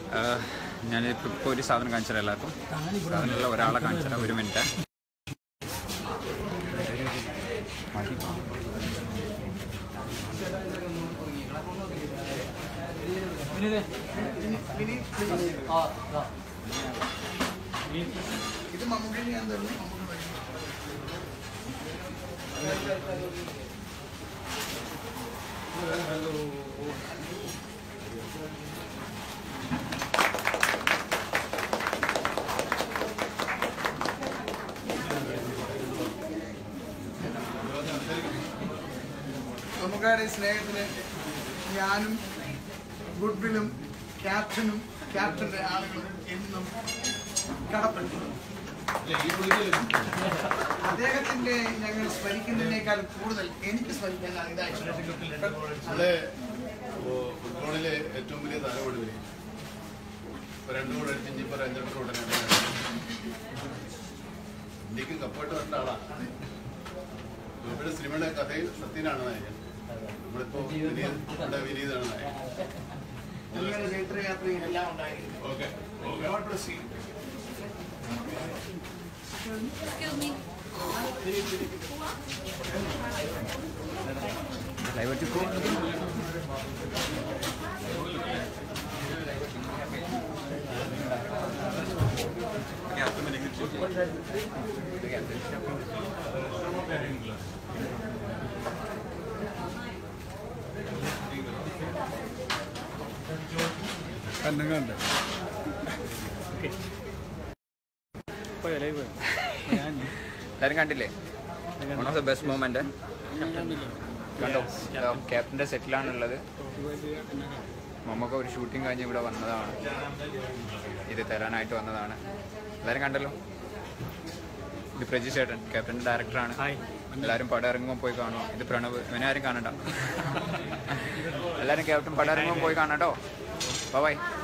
ഞാനിപ്പോൾ ഇപ്പോൾ ഒരു സാധനം കാണിച്ചാൽ എല്ലാവർക്കും സാധനമുള്ള ഒരാളെ കാണിച്ചാൽ ഒരു മിനിറ്റ് ഇത് മമ്മൂട്ടി ഞാൻ തരുന്നു മമ്മൂട്ടി നമുക്കാരുടെ സ്നേഹത്തിന് ഞാനും ഗുഡ്വില്ലും ക്യാപ്റ്റനും ക്യാപ്റ്റന്റെ ആളുകളും എന്നും കടപ്പെട്ടു അദ്ദേഹത്തിന്റെ ഞങ്ങൾ സ്മരിക്കുന്നതിനേക്കാൾ കൂടുതൽ എനിക്ക് സ്മരിക്കാനാണ് ഇത് ആക്ച്വലി നമ്മളെ ഫുട്ബോളിലെ ഏറ്റവും വലിയ താരമാണ് ഇവര്. ഇപ്പൊ രണ്ടു കൂടെ അടിച്ച് ഇനിയിപ്പോ ഒരു അഞ്ചെട്ട് കൂടെ ഇന്ത്യക്ക് കപ്പോട്ട് വരേണ്ട ആളാ ഇവിടെ സിനിമയുടെ കഥയിൽ സത്യനാണ് നായകൻ നമ്മളിപ്പോ വിനീത് നമ്മുടെ വിനീതാണ് നായകൻ നിങ്ങളുടെ ചൈത്രയാത്രയും എല്ലാം ഉണ്ടായിരുന്നു okay God bless you. Excuse me. കണ്ണുങ്ങളുണ്ട് എല്ലാവരും കണ്ടില്ലേ one of the best moment കണ്ടോ ക്യാപ്റ്റന്റെ സെറ്റിലാണുള്ളത് മമ്മൊക്കെ ഒരു ഷൂട്ടിംഗ് കഴിഞ്ഞ് ഇവിടെ വന്നതാണ് ഇത് തരാനായിട്ട് വന്നതാണ് എല്ലാവരും കണ്ടല്ലോ ഇത് പ്രജി ചേട്ടൻ ക്യാപ്റ്റന്റെ ഡയറക്ടറാണ് എല്ലാവരും പടം ഇറങ്ങുമ്പോൾ പോയി കാണുമോ ഇത് പ്രണവ് ഇവനെ ആരും കാണണ്ട എല്ലാവരും ക്യാപ്റ്റൻ പടം ഇറങ്ങുമ്പോൾ പോയി കാണാട്ടോ ബൈ